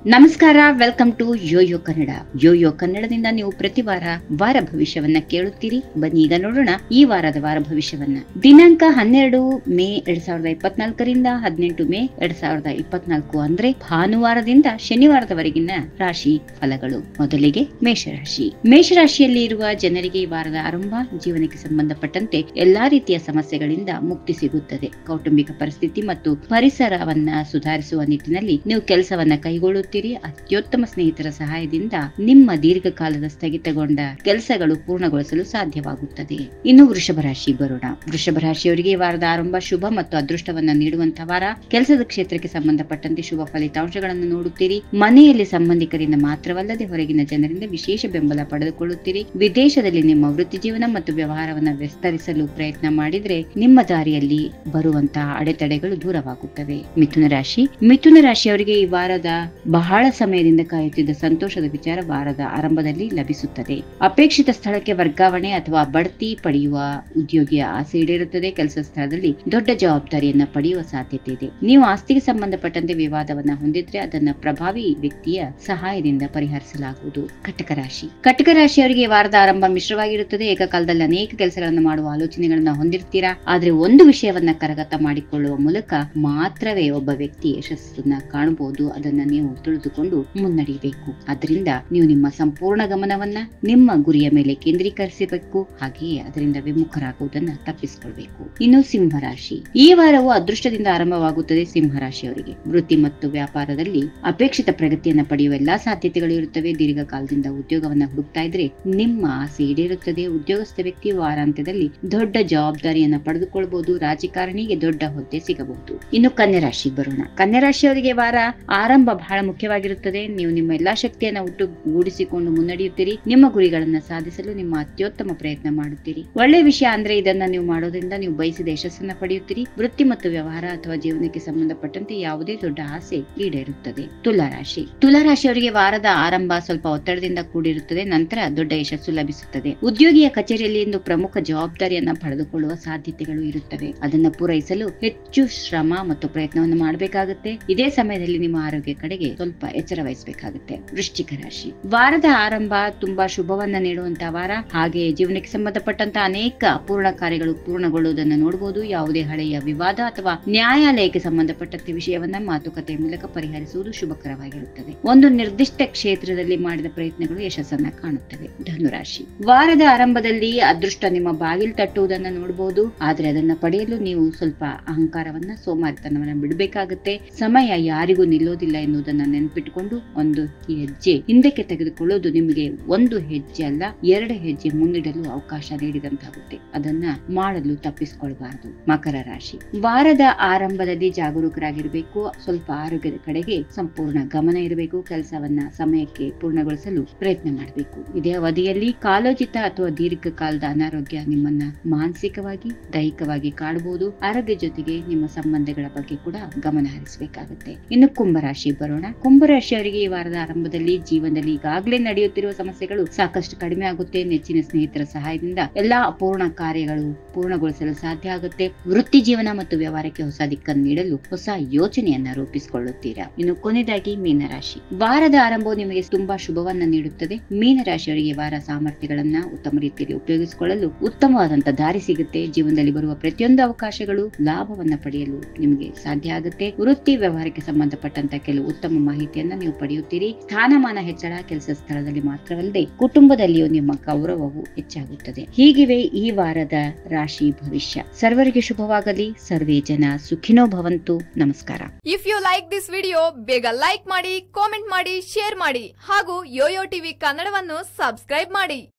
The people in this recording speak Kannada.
ನಮಸ್ಕಾರ welcome to YoYo Kannada YoYo ಕನ್ನಡದಿಂದ ನೀವು ಪ್ರತಿ ವಾರ ವಾರ ಭವಿಷ್ಯವನ್ನ ಕೇಳುತ್ತೀರಿ ಬನ್ನಿ ಈಗ ನೋಡೋಣ ಈ ವಾರದ ವಾರ ಭವಿಷ್ಯವನ್ನ ದಿನಾಂಕ ಹನ್ನೆರಡು ಮೇ ಎರಡ್ ಸಾವಿರದ ಇಪ್ಪತ್ನಾಲ್ಕರಿಂದ ಹದಿನೆಂಟು ಮೇ ಎರಡ್ ಸಾವಿರದ ಇಪ್ಪತ್ನಾಲ್ಕು ಅಂದ್ರೆ ಭಾನುವಾರದಿಂದ ಶನಿವಾರದವರೆಗಿನ ರಾಶಿ ಫಲಗಳು ಮೊದಲಿಗೆ ಮೇಷರಾಶಿ ಮೇಷರಾಶಿಯಲ್ಲಿ ಇರುವ ಜನರಿಗೆ ಈ ವಾರದ ಆರಂಭ ಜೀವನಕ್ಕೆ ಸಂಬಂಧಪಟ್ಟಂತೆ ಎಲ್ಲಾ ರೀತಿಯ ಸಮಸ್ಯೆಗಳಿಂದ ಮುಕ್ತಿ ಸಿಗುತ್ತದೆ ಕೌಟುಂಬಿಕ ಪರಿಸ್ಥಿತಿ ಮತ್ತು ಪರಿಸರವನ್ನ ಸುಧಾರಿಸುವ ನಿಟ್ಟಿನಲ್ಲಿ ನೀವು ಕೆಲಸವನ್ನ ಕೈಗೊಳ್ಳುತ್ತೀರಿ ಅತ್ಯುತ್ತಮ ಸ್ನೇಹಿತರ ಸಹಾಯದಿಂದ ನಿಮ್ಮ ದೀರ್ಘಕಾಲದ ಸ್ಥಗಿತಗೊಂಡ ಕೆಲಸಗಳು ಪೂರ್ಣಗೊಳಿಸಲು ಸಾಧ್ಯವಾಗುತ್ತದೆ ಇನ್ನು ವೃಷಭ ರಾಶಿ ಬರೋಣ ವೃಷಭ ರಾಶಿಯವರಿಗೆ ಈ ವಾರದ ಆರಂಭ ಶುಭ ಮತ್ತು ಅದೃಷ್ಟವನ್ನ ನೀಡುವಂತಹ ವಾರ ಕೆಲಸದ ಕ್ಷೇತ್ರಕ್ಕೆ ಸಂಬಂಧಪಟ್ಟಂತೆ ಶುಭ ಫಲಿತಾಂಶಗಳನ್ನು ನೋಡುತ್ತೀರಿ ಮನೆಯಲ್ಲಿ ಸಂಬಂಧಿಕರಿಂದ ಮಾತ್ರವಲ್ಲದೆ ಹೊರಗಿನ ಜನರಿಂದ ವಿಶೇಷ ಬೆಂಬಲ ಪಡೆದುಕೊಳ್ಳುತ್ತೀರಿ ವಿದೇಶದಲ್ಲಿ ನಿಮ್ಮ ವೃತ್ತಿ ಜೀವನ ಮತ್ತು ವ್ಯವಹಾರವನ್ನ ವಿಸ್ತರಿಸಲು ಪ್ರಯತ್ನ ಮಾಡಿದ್ರೆ ನಿಮ್ಮ ದಾರಿಯಲ್ಲಿ ಬರುವಂತಹ ಅಡೆತಡೆಗಳು ದೂರವಾಗುತ್ತವೆ ಮಿಥುನ ರಾಶಿ ಮಿಥುನ ರಾಶಿಯವರಿಗೆ ಈ ವಾರದ ಬಹಳ ಸಮಯದಿಂದ ಕಾಯುತ್ತಿದ್ದ ಸಂತೋಷದ ವಿಚಾರ ವಾರದ ಆರಂಭದಲ್ಲಿ ಲಭಿಸುತ್ತದೆ ಅಪೇಕ್ಷಿತ ಸ್ಥಳಕ್ಕೆ ವರ್ಗಾವಣೆ ಅಥವಾ ಬಡ್ತಿ ಪಡೆಯುವ ಉದ್ಯೋಗಿಯ ಆಸೆ ಈಡೇರುತ್ತದೆ ಕೆಲಸ ಸ್ಥಳದಲ್ಲಿ ದೊಡ್ಡ ಜವಾಬ್ದಾರಿಯನ್ನ ಪಡೆಯುವ ಸಾಧ್ಯತೆ ಇದೆ ನೀವು ಆಸ್ತಿಗೆ ಸಂಬಂಧಪಟ್ಟಂತೆ ವಿವಾದವನ್ನ ಹೊಂದಿದ್ರೆ ಅದನ್ನ ಪ್ರಭಾವಿ ವ್ಯಕ್ತಿಯ ಸಹಾಯದಿಂದ ಪರಿಹರಿಸಲಾಗುವುದು ಕಟಕ ರಾಶಿ ಕಟಕ ರಾಶಿಯವರಿಗೆ ಈ ವಾರದ ಆರಂಭ ಮಿಶ್ರವಾಗಿರುತ್ತದೆ ಏಕಕಾಲದಲ್ಲಿ ಅನೇಕ ಕೆಲಸಗಳನ್ನು ಮಾಡುವ ಆಲೋಚನೆಗಳನ್ನ ಹೊಂದಿರ್ತೀರಾ ಆದ್ರೆ ಒಂದು ವಿಷಯವನ್ನ ಕರಗತ ಮಾಡಿಕೊಳ್ಳುವ ಮೂಲಕ ಮಾತ್ರವೇ ಒಬ್ಬ ವ್ಯಕ್ತಿ ಯಶಸ್ಸನ್ನ ಕಾಣಬಹುದು ಅದನ್ನ ನೀವು ತಿಳಿದುಕೊಂಡು ಮುನ್ನಡೆಯಬೇಕು ಅದರಿಂದ ನೀವು ನಿಮ್ಮ ಸಂಪೂರ್ಣ ಗಮನವನ್ನ ನಿಮ್ಮ ಗುರಿಯ ಮೇಲೆ ಕೇಂದ್ರೀಕರಿಸಬೇಕು ಹಾಗೆಯೇ ಅದರಿಂದ ವಿಮುಖರಾಗುವುದನ್ನ ತಪ್ಪಿಸಿಕೊಳ್ಬೇಕು ಇನ್ನು ಸಿಂಹರಾಶಿ ಈ ವಾರವು ಅದೃಷ್ಟದಿಂದ ಆರಂಭವಾಗುತ್ತದೆ ಸಿಂಹರಾಶಿಯವರಿಗೆ ವೃತ್ತಿ ಮತ್ತು ವ್ಯಾಪಾರದಲ್ಲಿ ಅಪೇಕ್ಷಿತ ಪ್ರಗತಿಯನ್ನ ಪಡೆಯುವ ಎಲ್ಲಾ ಸಾಧ್ಯತೆಗಳು ಇರುತ್ತವೆ ದೀರ್ಘಕಾಲದಿಂದ ಉದ್ಯೋಗವನ್ನ ಹುಡುಕ್ತಾ ಇದ್ರೆ ನಿಮ್ಮ ಆಸೆ ಈಡೇರುತ್ತದೆ ಉದ್ಯೋಗಸ್ಥ ವ್ಯಕ್ತಿ ವಾರಾಂತ್ಯದಲ್ಲಿ ದೊಡ್ಡ ಜವಾಬ್ದಾರಿಯನ್ನ ಪಡೆದುಕೊಳ್ಳಬಹುದು ರಾಜಕಾರಣಿಗೆ ದೊಡ್ಡ ಹುದ್ದೆ ಸಿಗಬಹುದು ಇನ್ನು ಕನ್ಯಾ ರಾಶಿ ಬರೋಣ ಕನ್ಯಾ ರಾಶಿಯವರಿಗೆ ಈ ವಾರ ಆರಂಭ ಬಹಳ ಮುಖ್ಯವಾಗಿರುತ್ತದೆ ನೀವು ನಿಮ್ಮ ಎಲ್ಲಾ ಶಕ್ತಿಯನ್ನ ಒಟ್ಟುಗೂಡಿಸಿಕೊಂಡು ಮುನ್ನಡೆಯುತ್ತೀರಿ ನಿಮ್ಮ ಗುರಿಗಳನ್ನ ಸಾಧಿಸಲು ನಿಮ್ಮ ಅತ್ಯುತ್ತಮ ಪ್ರಯತ್ನ ಮಾಡುತ್ತೀರಿ ಒಳ್ಳೆ ವಿಷಯ ಅಂದ್ರೆ ಇದನ್ನ ನೀವು ಮಾಡೋದ್ರಿಂದ ನೀವು ಬಯಸಿದ ಯಶಸ್ಸನ್ನ ಪಡೆಯುತ್ತೀರಿ ವೃತ್ತಿ ಮತ್ತು ವ್ಯವಹಾರ ಅಥವಾ ಜೀವನಕ್ಕೆ ಸಂಬಂಧಪಟ್ಟಂತೆ ಯಾವುದೇ ದೊಡ್ಡ ಆಸೆ ಈಡೇರುತ್ತದೆ ತುಲಾ ರಾಶಿ ತುಲಾ ರಾಶಿಯವರಿಗೆ ವಾರದ ಆರಂಭ ಸ್ವಲ್ಪ ಒತ್ತಡದಿಂದ ಕೂಡಿರುತ್ತದೆ ನಂತರ ದೊಡ್ಡ ಯಶಸ್ಸು ಲಭಿಸುತ್ತದೆ ಉದ್ಯೋಗಿಯ ಕಚೇರಿಯಲ್ಲಿ ಇಂದು ಪ್ರಮುಖ ಜವಾಬ್ದಾರಿಯನ್ನ ಪಡೆದುಕೊಳ್ಳುವ ಸಾಧ್ಯತೆಗಳು ಇರುತ್ತವೆ ಅದನ್ನ ಪೂರೈಸಲು ಹೆಚ್ಚು ಶ್ರಮ ಮತ್ತು ಪ್ರಯತ್ನವನ್ನು ಮಾಡಬೇಕಾಗುತ್ತೆ ಇದೇ ಸಮಯದಲ್ಲಿ ನಿಮ್ಮ ಆರೋಗ್ಯ ಕಡೆಗೆ ಸ್ವಲ್ಪ ಎಚ್ಚರ ವಹಿಸಬೇಕಾಗುತ್ತೆ ವೃಶ್ಚಿಕ ರಾಶಿ ವಾರದ ಆರಂಭ ತುಂಬಾ ಶುಭವನ್ನ ನೀಡುವಂತಹ ವಾರ ಹಾಗೆ ಜೀವನಕ್ಕೆ ಸಂಬಂಧಪಟ್ಟಂತ ಅನೇಕ ಅಪೂರ್ಣ ಕಾರ್ಯಗಳು ಪೂರ್ಣಗೊಳ್ಳುವುದನ್ನು ನೋಡಬಹುದು ಯಾವುದೇ ಹಳೆಯ ವಿವಾದ ಅಥವಾ ನ್ಯಾಯಾಲಯಕ್ಕೆ ಸಂಬಂಧಪಟ್ಟಂತೆ ವಿಷಯವನ್ನ ಮಾತುಕತೆಯ ಮೂಲಕ ಪರಿಹರಿಸುವುದು ಶುಭಕರವಾಗಿರುತ್ತದೆ ಒಂದು ನಿರ್ದಿಷ್ಟ ಕ್ಷೇತ್ರದಲ್ಲಿ ಮಾಡಿದ ಪ್ರಯತ್ನಗಳು ಯಶಸ್ಸನ್ನ ಕಾಣುತ್ತವೆ ಧನುರಾಶಿ ವಾರದ ಆರಂಭದಲ್ಲಿ ಅದೃಷ್ಟ ನಿಮ್ಮ ಬಾಗಿಲು ತಟ್ಟುವುದನ್ನ ನೋಡಬಹುದು ಆದ್ರೆ ಅದನ್ನ ಪಡೆಯಲು ನೀವು ಸ್ವಲ್ಪ ಅಹಂಕಾರವನ್ನ ಸೋಮಾರಿತನವನ್ನ ಬಿಡಬೇಕಾಗುತ್ತೆ ಸಮಯ ಯಾರಿಗೂ ನಿಲ್ಲೋದಿಲ್ಲ ಎನ್ನುವುದನ್ನ ನೆನಪಿಟ್ಟುಕೊಂಡು ಒಂದು ಹೆಜ್ಜೆ ಹಿಂದಕ್ಕೆ ತೆಗೆದುಕೊಳ್ಳೋದು ನಿಮಗೆ ಒಂದು ಹೆಜ್ಜೆ ಅಲ್ಲ ಎರಡು ಹೆಜ್ಜೆ ಮುನ್ನಿಡಲು ಅವಕಾಶ ನೀಡಿದಂತಾಗುತ್ತೆ ಅದನ್ನ ಮಾಡಲು ತಪ್ಪಿಸಿಕೊಳ್ಬಾರದು ಮಕರ ರಾಶಿ ವಾರದ ಆರಂಭದಲ್ಲಿ ಜಾಗರೂಕರಾಗಿರಬೇಕು ಸ್ವಲ್ಪ ಆರೋಗ್ಯದ ಕಡೆಗೆ ಸಂಪೂರ್ಣ ಗಮನ ಇರಬೇಕು ಕೆಲಸವನ್ನ ಸಮಯಕ್ಕೆ ಪೂರ್ಣಗೊಳಿಸಲು ಪ್ರಯತ್ನ ಮಾಡಬೇಕು ಇದೇ ಅವಧಿಯಲ್ಲಿ ಕಾಲೋಚಿತ ಅಥವಾ ದೀರ್ಘಕಾಲದ ಅನಾರೋಗ್ಯ ನಿಮ್ಮನ್ನ ಮಾನಸಿಕವಾಗಿ ದೈಹಿಕವಾಗಿ ಕಾಡಬಹುದು ಆರೋಗ್ಯ ಜೊತೆಗೆ ನಿಮ್ಮ ಸಂಬಂಧಗಳ ಬಗ್ಗೆ ಕೂಡ ಗಮನ ಹರಿಸಬೇಕಾಗುತ್ತೆ ಇನ್ನು ಕುಂಭರಾಶಿ ಬರೋಣ ಕುಂಭರಾಶಿಯವರಿಗೆ ಈ ವಾರದ ಆರಂಭದಲ್ಲಿ ಜೀವನದಲ್ಲಿ ಈಗಾಗಲೇ ನಡೆಯುತ್ತಿರುವ ಸಮಸ್ಯೆಗಳು ಸಾಕಷ್ಟು ಕಡಿಮೆ ಆಗುತ್ತೆ ನೆಚ್ಚಿನ ಸ್ನೇಹಿತರ ಸಹಾಯದಿಂದ ಎಲ್ಲಾ ಅಪೂರ್ಣ ಕಾರ್ಯಗಳು ಪೂರ್ಣಗೊಳಿಸಲು ಸಾಧ್ಯ ಆಗುತ್ತೆ ವೃತ್ತಿ ಜೀವನ ಮತ್ತು ವ್ಯವಹಾರಕ್ಕೆ ಹೊಸ ದಿಕ್ಕನ್ನು ನೀಡಲು ಹೊಸ ಯೋಚನೆಯನ್ನ ರೂಪಿಸಿಕೊಳ್ಳುತ್ತೀರಾ ಇನ್ನು ಕೊನೆಯದಾಗಿ ಮೀನರಾಶಿ ವಾರದ ಆರಂಭವು ನಿಮಗೆ ತುಂಬಾ ಶುಭವನ್ನ ನೀಡುತ್ತದೆ ಮೀನರಾಶಿಯವರಿಗೆ ಈ ವಾರ ಸಾಮರ್ಥ್ಯಗಳನ್ನ ಉತ್ತಮ ರೀತಿಯಲ್ಲಿ ಉಪಯೋಗಿಸಿಕೊಳ್ಳಲು ಉತ್ತಮವಾದಂತ ದಾರಿ ಸಿಗುತ್ತೆ ಜೀವನದಲ್ಲಿ ಬರುವ ಪ್ರತಿಯೊಂದು ಅವಕಾಶಗಳು ಲಾಭವನ್ನ ಪಡೆಯಲು ನಿಮಗೆ ಸಾಧ್ಯ ಆಗುತ್ತೆ ವೃತ್ತಿ ವ್ಯವಹಾರಕ್ಕೆ ಸಂಬಂಧಪಟ್ಟಂತ ಕೆಲವು ಉತ್ತಮ ಮಾಹಿತಿಯನ್ನ ನೀವು ಪಡೆಯುತ್ತೀರಿ ಸ್ಥಾನಮಾನ ಹೆಚ್ಚಳ ಕೆಲಸ ಸ್ಥಳದಲ್ಲಿ ಮಾತ್ರವಲ್ಲದೆ ಕುಟುಂಬದಲ್ಲಿಯೂ ನಿಮ್ಮ ಗೌರವವು ಹೆಚ್ಚಾಗುತ್ತದೆ ಹೀಗಿವೆ ಈ ವಾರದ ರಾಶಿ ಭವಿಷ್ಯ ಸರ್ವರಿಗೆ ಶುಭವಾಗಲಿ ಸರ್ವೇ ಜನ ಸುಖಿನೋ ಭವಂತು ನಮಸ್ಕಾರ if you like this video ಬೇಗ ಲೈಕ್ ಮಾಡಿ ಕಾಮೆಂಟ್ ಮಾಡಿ ಶೇರ್ ಮಾಡಿ ಹಾಗೂ ಯೋಯೋ ಟಿವಿ ಕನ್ನಡವನ್ನು ಸಬ್ಸ್ಕ್ರೈಬ್ ಮಾಡಿ